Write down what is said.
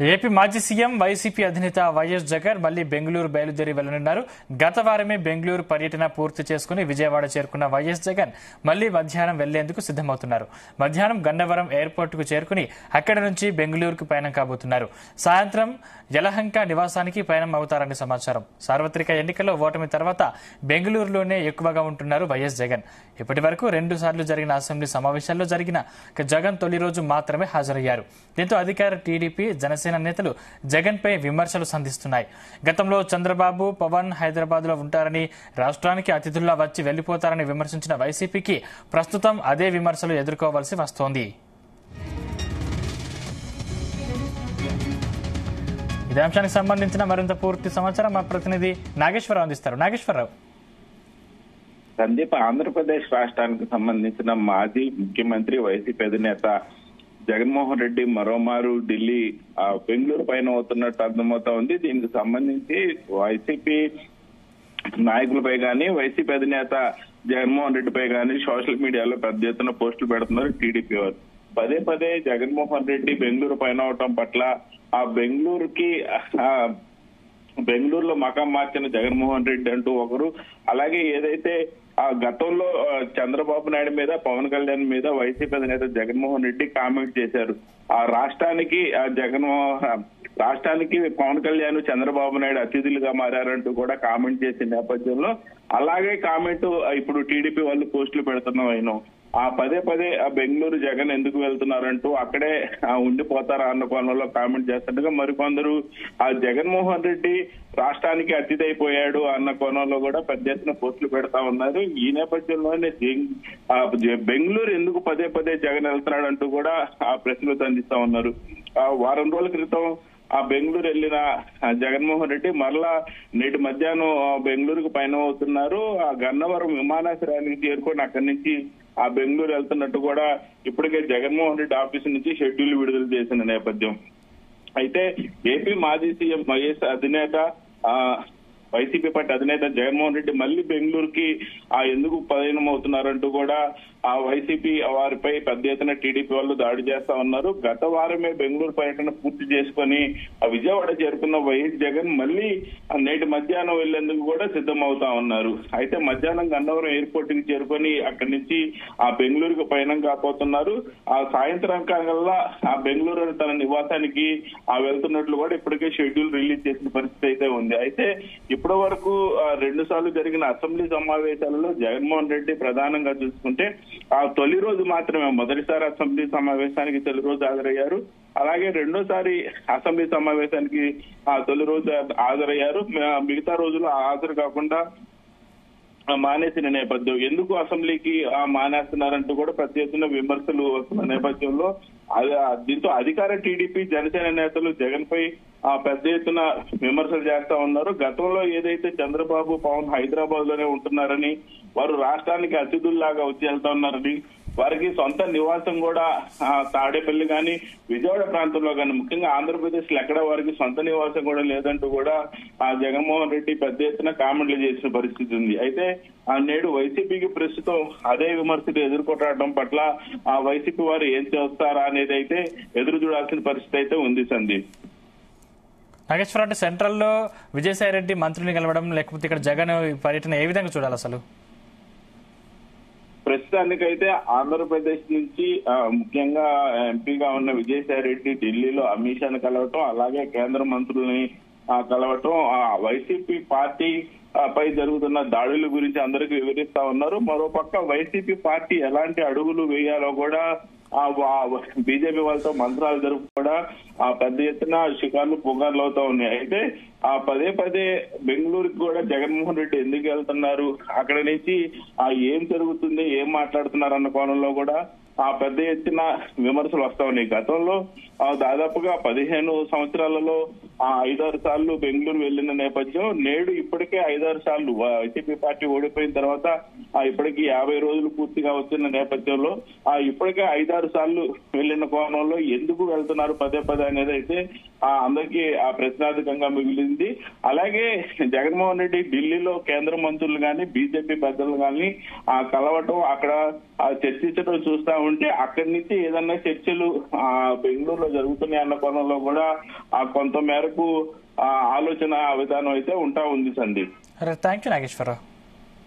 AP మాజీ CM YCP అధినేత YS Jagan మళ్లీ బెంగళూరు బయలుదేరి వెళ్లనున్నారు గత వారమే బెంగళూరు పర్యటన పూర్తి చేసుకుని విజయవాడ చేరుకున్న వైఎస్ జగన్ మళ్లీ మధ్యాహ్నం వెళ్లేందుకు సిద్దమవుతున్నారు మధ్యాహ్నం గన్నవరం ఎయిర్పోర్ట్ కు చేరుకుని అక్కడి నుంచి బెంగళూరుకు పయనం కాబోతున్నారు సాయంత్రం యలహంక నివాసానికి పయనం అవుతారని సమాచారం సార్వత్రిక ఎన్నికల్లో ఓటమి తర్వాత బెంగళూరులోనే ఎక్కువగా ఉంటున్నారు వైఎస్ జగన్ ఇప్పటి వరకు రెండు సార్లు జరిగిన అసెంబ్లీ సమావేశాల్లో జరిగిన జగన్ తొలి రోజు మాత్రమే హాజరయ్యారు దీంతో అధికార టీడీపీ జనసేన నేతలు జగన్ పై విమర్శలు సంధిస్తున్నాయి గతంలో చంద్రబాబు పవన్ హైదరాబాద్ లో ఉంటారని రాష్ట్రానికి అతిథుల్లా వచ్చి వెళ్లిపోతారని విమర్శించిన వైసీపీకి ప్రస్తుతం అదే విమర్శలు ఎదుర్కోవాల్సి వస్తోంది ఇదే అంశానికి సంబంధించిన మరింత పూర్తి సమాచారం మా ప్రతినిధి నాగేశ్వరరావు అందిస్తారు నాగేశ్వరరావు సందీప్ ఆంధ్రప్రదేశ్ రాష్ట్రానికి సంబంధించిన మాజీ ముఖ్యమంత్రి వైసీపీ అధినేత జగన్మోహన్ రెడ్డి మరోమారు ఢిల్లీ ఆ, బెంగళూరు పైన అవుతున్నట్టు అర్థమవుతా ఉంది దీనికి సంబంధించి వైసీపీ నాయకులపై గాని వైసీపీ అధినేత జగన్మోహన్ రెడ్డిపై గాని సోషల్ మీడియాలో పెద్ద ఎత్తున పోస్టులు పెడుతున్నారు టీడీపీ వారు పదే పదే జగన్మోహన్ రెడ్డి బెంగళూరు పైన అవటం పట్ల ఆ బెంగళూరుకి ఆ, బెంగళూరులో మకాం మార్చిన జగన్మోహన్ రెడ్డి అంటూ ఒకరు అలాగే ఏదైతే ఆ గతంలో ఆ, చంద్రబాబు నాయుడు మీద పవన్ కళ్యాణ్ మీద వైసీపీ అధినేత జగన్మోహన్ రెడ్డి కామెంట్ చేశారు ఆ రాష్ట్రానికి ఆ జగన్మోహన్ రాష్ట్రానికి పవన్ కళ్యాణ్ చంద్రబాబు నాయుడు అతిథులుగా మారారంటూ కూడా కామెంట్ చేసిన నేపథ్యంలో అలాగే కామెంట్ ఇప్పుడు టీడీపీ వాళ్ళు పోస్టులు పెడుతున్నాం అయినా ఆ పదే పదే ఆ బెంగళూరు జగన్ ఎందుకు వెళ్తున్నారంటూ అక్కడే ఆ, ఉండిపోతారా అన్న కోణంలో కామెంట్ చేస్తుండగా మరికొందరు ఆ జగన్మోహన్ రెడ్డి రాష్ట్రానికి అతిథి అయిపోయాడు అన్న కోణంలో కూడా పెద్ద ఎత్తున పోస్టులు పెడతా ఉన్నారు ఈ నేపథ్యంలోనే జెం- ఆ, జె- బెంగళూరు ఎందుకు పదే పదే జగన్ వెళ్తున్నాడు అంటూ కూడా ఆ ప్రశ్నలు సంధిస్తా ఉన్నారు ఆ వారం రోజుల క్రితం ఆ బెంగళూరు వెళ్ళిన ఆ జగన్మోహన్ రెడ్డి మరలా నేటి మధ్యాహ్నం ఆ బెంగళూరుకు పైన అవుతున్నారు ఆ గన్నవరం విమానాశ్రయానికి చేరుకొని అక్కడి నుంచి ఆ బెంగళూరు వెళ్తున్నట్టు కూడా ఇప్పటికే జగన్మోహన్ రెడ్డి ఆఫీస్ నుంచి షెడ్యూల్ విడుదల చేసిన నేపథ్యం అయితే ఏపీ మాజీ సీఎం వైఎస్ అధినేత ఆ వైసీపీ పార్టీ అధినేత జగన్మోహన్ రెడ్డి మళ్ళీ బెంగళూరుకి ఆ ఎందుకు పయనం అవుతున్నారంటూ కూడా ఆ వైసీపీ వారిపై పెద్ద ఎత్తున టీడీపీ వాళ్ళు దాడి చేస్తా ఉన్నారు గత వారమే బెంగళూరు పర్యటన పూర్తి చేసుకొని ఆ విజయవాడ చేరుకున్న వైఎస్ జగన్ మళ్ళీ ఆ నేటి మధ్యాహ్నం వెళ్లేందుకు కూడా సిద్ధం అవుతా ఉన్నారు అయితే మధ్యాహ్నం గన్నవరం ఎయిర్పోర్ట్ కి చేరుకొని అక్కడి నుంచి ఆ బెంగళూరుకు పయనం కాబోతున్నారు ఆ సాయంత్రం కల్లా ఆ బెంగళూరు తన నివాసానికి ఆ వెళ్తున్నట్లు కూడా ఇప్పటికే షెడ్యూల్ రిలీజ్ చేసిన పరిస్థితి అయితే ఉంది అయితే ఇప్పటి వరకు ఆ, రెండు సార్లు జరిగిన అసెంబ్లీ సమావేశాలలో జగన్మోహన్ రెడ్డి ప్రధానంగా చూసుకుంటే ఆ తొలి రోజు మాత్రమే మొదటిసారి అసెంబ్లీ సమావేశానికి తొలి రోజు హాజరయ్యారు అలాగే రెండోసారి అసెంబ్లీ సమావేశానికి ఆ తొలి రోజు హాజరయ్యారు మ- మిగతా రోజులు హాజరు కాకుండా ఆ, మానేసిన నేపథ్యం ఎందుకు అసెంబ్లీకి ఆ, మానేస్తున్నారంటూ కూడా పెద్ద ఎత్తున విమర్శలు వస్తున్న నేపథ్యంలో అది- ఆ, దీంతో అధికార టీడీపీ జనసేన నేతలు జగన్ పై ఆ, పెద్ద ఎత్తున విమర్శలు చేస్తా ఉన్నారు గతంలో ఏదైతే చంద్రబాబు పవన్ హైదరాబాద్ లోనే ఉంటున్నారని వారు రాష్ట్రానికి అతిథుల్లాగా వచ్చి వెళ్తా ఉన్నారని వారికి సొంత నివాసం కూడా ఆ, తాడేపల్లి కానీ విజయవాడ ప్రాంతంలో కానీ ముఖ్యంగా ఆంధ్రప్రదేశ్ లో ఎక్కడ వారికి సొంత నివాసం కూడా లేదంటూ కూడా ఆ జగన్మోహన్ రెడ్డి పెద్ద ఎత్తున కామెంట్లు చేసిన పరిస్థితి ఉంది అయితే ఆ నేడు వైసీపీకి ప్రస్తుతం అదే విమర్శలు ఎదుర్కొట్టడం పట్ల ఆ వైసీపీ వారు ఏం చేస్తారా అనేది అయితే ఎదురు చూడాల్సిన పరిస్థితి అయితే ఉంది సందీప్ నాగేశ్వరరావు అంటే సెంట్రల్లో విజయసాయి రెడ్డి మంత్రిని కలవడం లేకపోతే ఇక్కడ జగన్ పర్యటన ఏ విధంగా చూడాలి అసలు ప్రస్తుతానికైతే ఆంధ్రప్రదేశ్ నుంచి ఆ, ముఖ్యంగా ఎంపీగా ఉన్న విజయసాయి రెడ్డి ఢిల్లీలో అమిత్ షాను కలవటం అలాగే కేంద్ర మంత్రుల్ని ఆ, కలవటం ఆ, వైసీపీ పార్టీ ఆ, పై జరుగుతున్న దాడుల గురించి అందరికీ వివరిస్తా ఉన్నారు మరోపక్క వైసీపీ పార్టీ ఎలాంటి అడుగులు వేయాలో కూడా ఆ బీజేపీ వాళ్ళతో మంత్రాలు జరుపు కూడా ఆ పెద్ద ఎత్తున షికార్లు పుకార్లు అవుతా ఉన్నాయి అయితే ఆ పదే పదే బెంగళూరుకి కూడా జగన్మోహన్ రెడ్డి ఎందుకు వెళ్తున్నారు అక్కడ నుంచి ఆ ఏం జరుగుతుంది ఏం మాట్లాడుతున్నారు అన్న కోణంలో కూడా ఆ పెద్ద ఎత్తున విమర్శలు వస్తా ఉన్నాయి గతంలో ఆ దాదాపుగా పదిహేను సంవత్సరాలలో ఆ ఐదారు సార్లు బెంగళూరు వెళ్లిన నేపథ్యం నేడు ఇప్పటికే ఐదారు సార్లు వైసీపీ పార్టీ ఓడిపోయిన తర్వాత ఆ ఇప్పటికి యాభై రోజులు పూర్తిగా వస్తున్న నేపథ్యంలో ఆ ఇప్పటికే ఐదారు సార్లు వెళ్లిన కోణంలో ఎందుకు వెళ్తున్నారు పదే పదే అనేది అయితే ఆ అందరికీ ఆ ప్రశ్నార్థకంగా మిగిలింది అలాగే జగన్మోహన్ రెడ్డి ఢిల్లీలో కేంద్ర మంత్రులు గాని బీజేపీ పెద్దలు గాని ఆ కలవటం అక్కడ ఆ చర్చించడం చూస్తా ఉంటే అక్కడి నుంచి ఏదన్నా చర్చలు ఆ బెంగళూరులో జరుగుతున్నాయి అన్న కోణంలో కూడా ఆ కొంత మేరకు ఆ ఆలోచన విధానం అయితే ఉంటా ఉంది సందీప్ థ్యాంక్ యూ నాగేశ్వరరావు